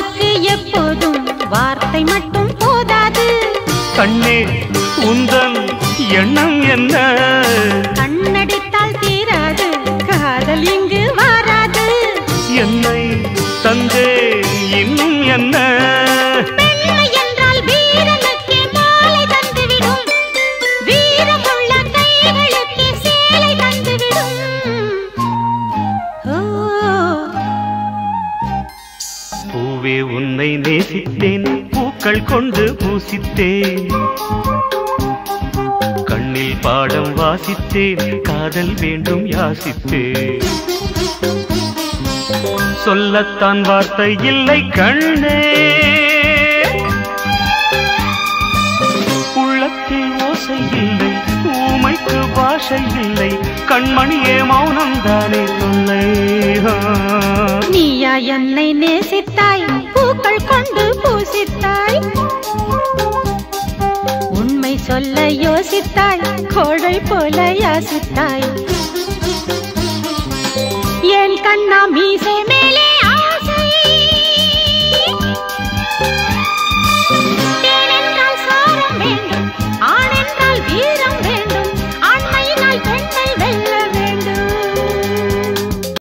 காதலுக்கு எப்போதும் வார்த்தை மட்டும் போதாது கண்ணே உந்தன் எண்ணம் என்ன கண்ணடித்தால் தீராது காதல் இங்கு வாராது என்னை தந்தே இன்னும் என்ன பெண்மை என்றால் வீரனுக்கே மாலை தந்துவிடும் வீரமுள்ள கைகளுக்கே சேலை தந்துவிடும் ஓ பூவே உன்னை நேசித்தேன் பூக்கள் கொண்டு பூசித்தேன் கண்ணில் பாடம் வாசித்தேன் காதல் வேண்டும் யாசித்தேன் சொல்லத்தான் வார்த்தை இல்லை கண்ணே உள்ளத்தில் ஓசை இல்லை ஊமைக்கு பாஷை இல்லை கண்மணியே மௌனம் தானே சொல்லை நீயா என்னை நேசித்தாய் பூக்கள் கொண்டு பூசித்தாய் உண்மை சொல்ல யோசித்தாய் கோழை போல யாசித்தாய் ஏன் கண்ணா மீசை